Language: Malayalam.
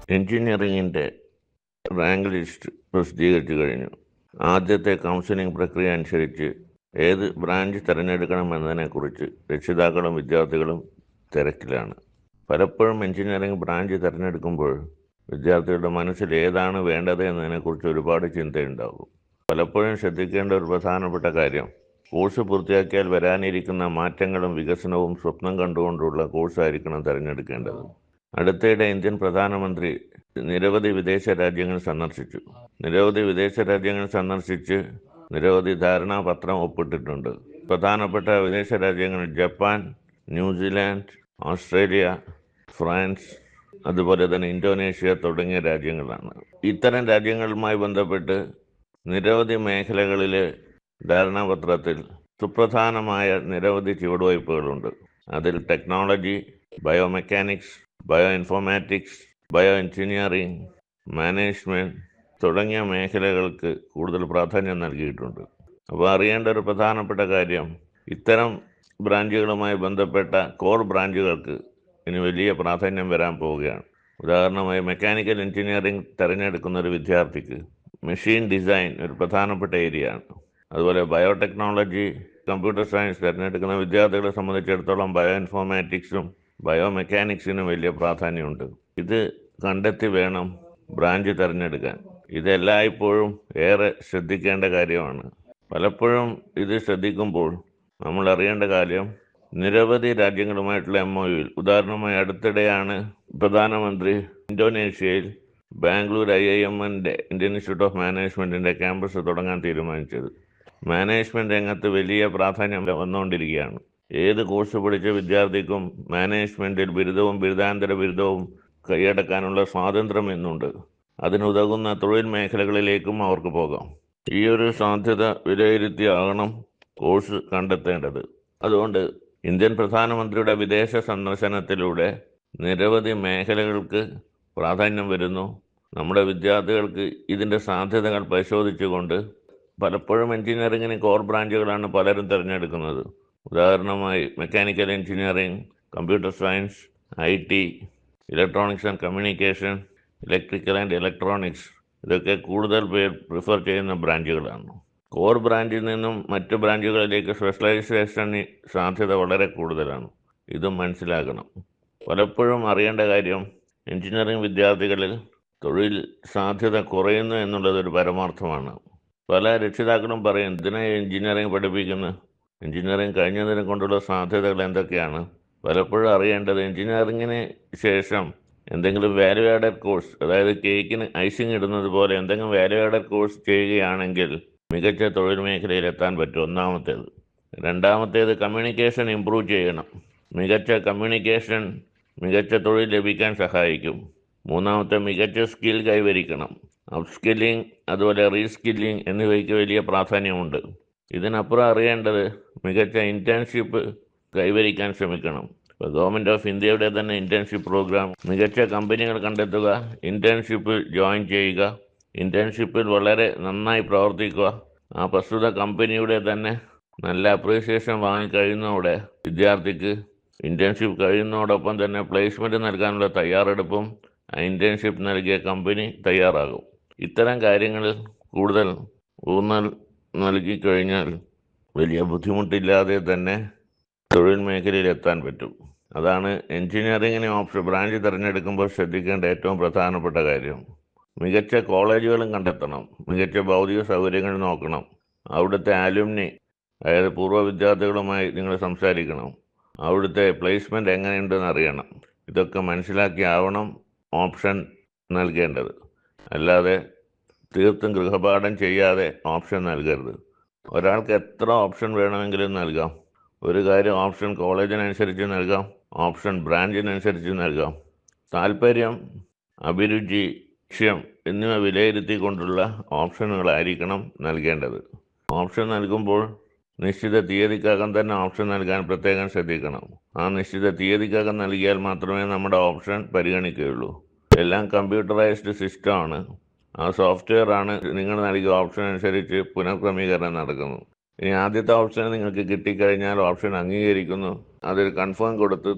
എഞ്ചിനീയറിംഗിൻ്റെ റാങ്ക് ലിസ്റ്റ് പ്രസിദ്ധീകരിച്ചു കഴിഞ്ഞു ആദ്യത്തെ കൗൺസിലിംഗ് പ്രക്രിയ അനുസരിച്ച് ഏത് ബ്രാഞ്ച് തിരഞ്ഞെടുക്കണമെന്നതിനെക്കുറിച്ച് രക്ഷിതാക്കളും വിദ്യാർത്ഥികളും തിരക്കിലാണ് പലപ്പോഴും എഞ്ചിനീയറിംഗ് ബ്രാഞ്ച് തിരഞ്ഞെടുക്കുമ്പോൾ വിദ്യാർത്ഥികളുടെ മനസ്സിൽ ഏതാണ് വേണ്ടത് എന്നതിനെക്കുറിച്ച് ഒരുപാട് ചിന്തയുണ്ടാകും പലപ്പോഴും ശ്രദ്ധിക്കേണ്ട ഒരു പ്രധാനപ്പെട്ട കാര്യം കോഴ്സ് പൂർത്തിയാക്കിയാൽ വരാനിരിക്കുന്ന മാറ്റങ്ങളും വികസനവും സ്വപ്നം കണ്ടുകൊണ്ടുള്ള കോഴ്സായിരിക്കണം തിരഞ്ഞെടുക്കേണ്ടത് അടുത്തിടെ ഇന്ത്യൻ പ്രധാനമന്ത്രി നിരവധി വിദേശ രാജ്യങ്ങൾ സന്ദർശിച്ചു നിരവധി വിദേശ രാജ്യങ്ങൾ സന്ദർശിച്ച് നിരവധി ധാരണാപത്രം ഒപ്പിട്ടിട്ടുണ്ട് പ്രധാനപ്പെട്ട വിദേശ രാജ്യങ്ങൾ ജപ്പാൻ ന്യൂസിലാൻഡ് ഓസ്ട്രേലിയ ഫ്രാൻസ് അതുപോലെ തന്നെ ഇന്തോനേഷ്യ തുടങ്ങിയ രാജ്യങ്ങളാണ് ഇത്തരം രാജ്യങ്ങളുമായി ബന്ധപ്പെട്ട് നിരവധി മേഖലകളിലെ ധാരണാപത്രത്തിൽ സുപ്രധാനമായ നിരവധി ചുവടുവയ്പ്പുകളുണ്ട് അതിൽ technology biomechanics bio informatics bio engineering management തുടങ്ങിയ മേഖലകൾക്ക് കൂടുതൽ പ്രാധാന്യം നൽകിയിട്ടുണ്ട് അപ്പോൾ അറിയേണ്ട ഒരു പ്രധാനപ്പെട്ട കാര്യം ഇത്തരം ബ്രാഞ്ചുകളുമായി ബന്ധപ്പെട്ട കോർ ബ്രാഞ്ചുകൾക്ക് ഇനി വലിയ പ്രാധാന്യം വരാൻ പോവുകയാണ് ഉദാഹരണമായി മെക്കാനിക്കൽ എഞ്ചിനീയറിംഗ് തിരഞ്ഞെടുക്കുന്ന ഒരു വിദ്യാർത്ഥിക്ക് മെഷീൻ ഡിസൈൻ ഒരു പ്രധാനപ്പെട്ട ഏരിയ ആണ് അതുപോലെ ബയോടെക്നോളജി കമ്പ്യൂട്ടർ സയൻസ് തിരഞ്ഞെടുക്കുന്ന വിദ്യാർത്ഥികളെ സംബന്ധിച്ചിടത്തോളം ബയോ ഇൻഫോർമാറ്റിക്സും ബയോ മെക്കാനിക്സിനും വലിയ പ്രാധാന്യമുണ്ട് ഇത് കണ്ടെത്തി വേണം ബ്രാഞ്ച് തിരഞ്ഞെടുക്കാൻ ഇതെല്ലായ്പ്പോഴും ഏറെ ശ്രദ്ധിക്കേണ്ട കാര്യമാണ് പലപ്പോഴും ഇത് ശ്രദ്ധിക്കുമ്പോൾ നമ്മൾ അറിയേണ്ട കാര്യം നിരവധി രാജ്യങ്ങളുമായിട്ടുള്ള എം ഒ യുയിൽ ഉദാഹരണമായി അടുത്തിടെയാണ് പ്രധാനമന്ത്രി ഇന്തോനേഷ്യയിൽ ബാംഗ്ലൂർ ഐ ഐ എം എൻ്റെ ഇന്ത്യൻ ഇൻസ്റ്റിറ്റ്യൂട്ട് ഓഫ് മാനേജ്മെൻറ്റിൻ്റെ ക്യാമ്പസ് തുടങ്ങാൻ തീരുമാനിച്ചത് മാനേജ്മെൻറ്റ് രംഗത്ത് വലിയ പ്രാധാന്യം വന്നുകൊണ്ടിരിക്കുകയാണ് ഏത് കോഴ്സ് പഠിച്ച വിദ്യാർത്ഥിക്കും മാനേജ്മെൻറ്റിൽ ബിരുദവും ബിരുദാന്തര ബിരുദവും കൈയടക്കാനുള്ള സ്വാതന്ത്ര്യം എന്നുണ്ട് അതിനുതകുന്ന തൊഴിൽ മേഖലകളിലേക്കും അവർക്ക് പോകാം ഈ ഒരു സാധ്യത വിലയിരുത്തിയാകണം കോഴ്സ് കണ്ടെത്തേണ്ടത് അതുകൊണ്ട് ഇന്ത്യൻ പ്രധാനമന്ത്രിയുടെ വിദേശ സന്ദർശനത്തിലൂടെ നിരവധി മേഖലകൾക്ക് പ്രാധാന്യം വരുന്നു നമ്മുടെ വിദ്യാർത്ഥികൾക്ക് ഇതിൻ്റെ സാധ്യതകൾ പരിശോധിച്ചുകൊണ്ട് പലപ്പോഴും എഞ്ചിനീയറിങ്ങിന് കോർ ബ്രാഞ്ചുകളാണ് പലരും തിരഞ്ഞെടുക്കുന്നത് ഉദാഹരണമായി mechanical engineering computer science I T electronics and communication electrical and electronics ഇതൊക്കെ കൂടുതൽ പേർ പ്രിഫർ ചെയ്യുന്ന ബ്രാഞ്ചുകളാണ് കോർ ബ്രാഞ്ചിൽ നിന്നും മറ്റ് ബ്രാഞ്ചുകളിലേക്ക് സ്പെഷ്യലൈസേഷന് സാധ്യത വളരെ കൂടുതലാണ് ഇതും മനസ്സിലാക്കണം പലപ്പോഴും അറിയേണ്ട കാര്യം എഞ്ചിനീയറിംഗ് വിദ്യാർത്ഥികളിൽ തൊഴിൽ സാധ്യത കുറയുന്നു എന്നുള്ളത് ഒരു പരമാർത്ഥമാണ് പല രക്ഷിതാക്കളും പറയും ഇതിനെ എഞ്ചിനീയറിംഗ് പഠിപ്പിക്കുന്നു എഞ്ചിനീയറിംഗ് കഴിഞ്ഞതിനെ കൊണ്ടുള്ള സാധ്യതകൾ എന്തൊക്കെയാണ് പലപ്പോഴും അറിയേണ്ടത് എഞ്ചിനീയറിങ്ങിന് ശേഷം എന്തെങ്കിലും വാല്യൂ ആഡഡ് കോഴ്സ് അതായത് കേക്കിന് ഐസിങ് ഇടുന്നത് പോലെ എന്തെങ്കിലും വാല്യൂ ആഡഡ് കോഴ്സ് ചെയ്യുകയാണെങ്കിൽ മികച്ച തൊഴിൽ മേഖലയിൽ എത്താൻ പറ്റും ഒന്നാമത്തേത് രണ്ടാമത്തേത് കമ്മ്യൂണിക്കേഷൻ ഇമ്പ്രൂവ് ചെയ്യണം മികച്ച കമ്മ്യൂണിക്കേഷൻ മികച്ച തൊഴിൽ ലഭിക്കാൻ സഹായിക്കും മൂന്നാമത്തെ മികച്ച സ്കിൽ കൈവരിക്കണം അപ്സ്കില്ലിംഗ് അതുപോലെ റീസ്കില്ലിംഗ് എന്നിവയ്ക്ക് വലിയ പ്രാധാന്യമുണ്ട് ഇതിനപ്പുറം അറിയേണ്ടത് മികച്ച ഇൻറ്റേൺഷിപ്പ് കൈവരിക്കാൻ ശ്രമിക്കണം ഇപ്പോൾ ഗവൺമെൻറ് ഓഫ് ഇന്ത്യയുടെ തന്നെ ഇൻറ്റേൺഷിപ്പ് പ്രോഗ്രാം മികച്ച കമ്പനികൾ കണ്ടെത്തുക ഇൻറ്റേൺഷിപ്പിൽ ജോയിൻ ചെയ്യുക ഇൻറ്റേൺഷിപ്പിൽ വളരെ നന്നായി പ്രവർത്തിക്കുക ആ പ്രസ്തുത കമ്പനിയുടെ തന്നെ നല്ല അപ്രീസിയേഷൻ വാങ്ങിക്കഴിയുന്നതോടെ വിദ്യാർത്ഥിക്ക് ഇൻറ്റേൺഷിപ്പ് കഴിയുന്നതോടൊപ്പം തന്നെ പ്ലേസ്മെൻറ്റ് നൽകാനുള്ള തയ്യാറെടുപ്പും ആ ഇൻറ്റേൺഷിപ്പ് നൽകിയ കമ്പനി തയ്യാറാകും ഇത്തരം കാര്യങ്ങളിൽ കൂടുതൽ ഊന്നൽ നൽകി കഴിഞ്ഞാൽ വലിയ ബുദ്ധിമുട്ടില്ലാതെ തന്നെ തൊഴിൽ മേഖലയിൽ എത്താൻ പറ്റും അതാണ് എഞ്ചിനീയറിങ്ങിന് ഓപ്ഷൻ ബ്രാഞ്ച് തിരഞ്ഞെടുക്കുമ്പോൾ ശ്രദ്ധിക്കേണ്ട ഏറ്റവും പ്രധാനപ്പെട്ട കാര്യം മികച്ച കോളേജുകളും കണ്ടെത്തണം മികച്ച ഭൗതിക സൗകര്യങ്ങൾ നോക്കണം അവിടുത്തെ ആലുമിനി അതായത് പൂർവ്വ വിദ്യാർത്ഥികളുമായി നിങ്ങൾ സംസാരിക്കണം അവിടുത്തെ പ്ലേസ്മെൻറ്റ് എങ്ങനെയുണ്ടെന്ന് അറിയണം ഇതൊക്കെ മനസ്സിലാക്കിയാവണം ഓപ്ഷൻ നൽകേണ്ടത് അല്ലാതെ തീർത്തും ഗൃഹപാഠം ചെയ്യാതെ ഓപ്ഷൻ നൽകരുത് ഒരാൾക്ക് എത്ര ഓപ്ഷൻ വേണമെങ്കിലും നൽകാം ഒരു കാര്യം ഓപ്ഷൻ കോളേജിനനുസരിച്ച് നൽകാം ഓപ്ഷൻ ബ്രാഞ്ചിനനുസരിച്ച് നൽകാം താല്പര്യം അഭിരുചി ലക്ഷ്യം എന്നിവ വിലയിരുത്തിക്കൊണ്ടുള്ള ഓപ്ഷനുകളായിരിക്കണം നൽകേണ്ടത് ഓപ്ഷൻ നൽകുമ്പോൾ നിശ്ചിത തീയതിക്കകം തന്നെ ഓപ്ഷൻ നൽകാൻ പ്രത്യേകം ശ്രദ്ധിക്കണം ആ നിശ്ചിത തീയതിക്കകം നൽകിയാൽ മാത്രമേ നമ്മുടെ ഓപ്ഷൻ പരിഗണിക്കുകയുള്ളൂ എല്ലാം കമ്പ്യൂട്ടറൈസ്ഡ് സിസ്റ്റമാണ് ആ സോഫ്റ്റ്വെയർ ആണ് നിങ്ങൾ നൽകിയ ഓപ്ഷൻ അനുസരിച്ച് പുനഃക്രമീകരണം നടക്കുന്നു ഇനി ആദ്യത്തെ ഓപ്ഷൻ നിങ്ങൾക്ക് കിട്ടിക്കഴിഞ്ഞാൽ ഓപ്ഷൻ അംഗീകരിക്കുന്നു അതിൽ കൺഫേം കൊടുത്ത്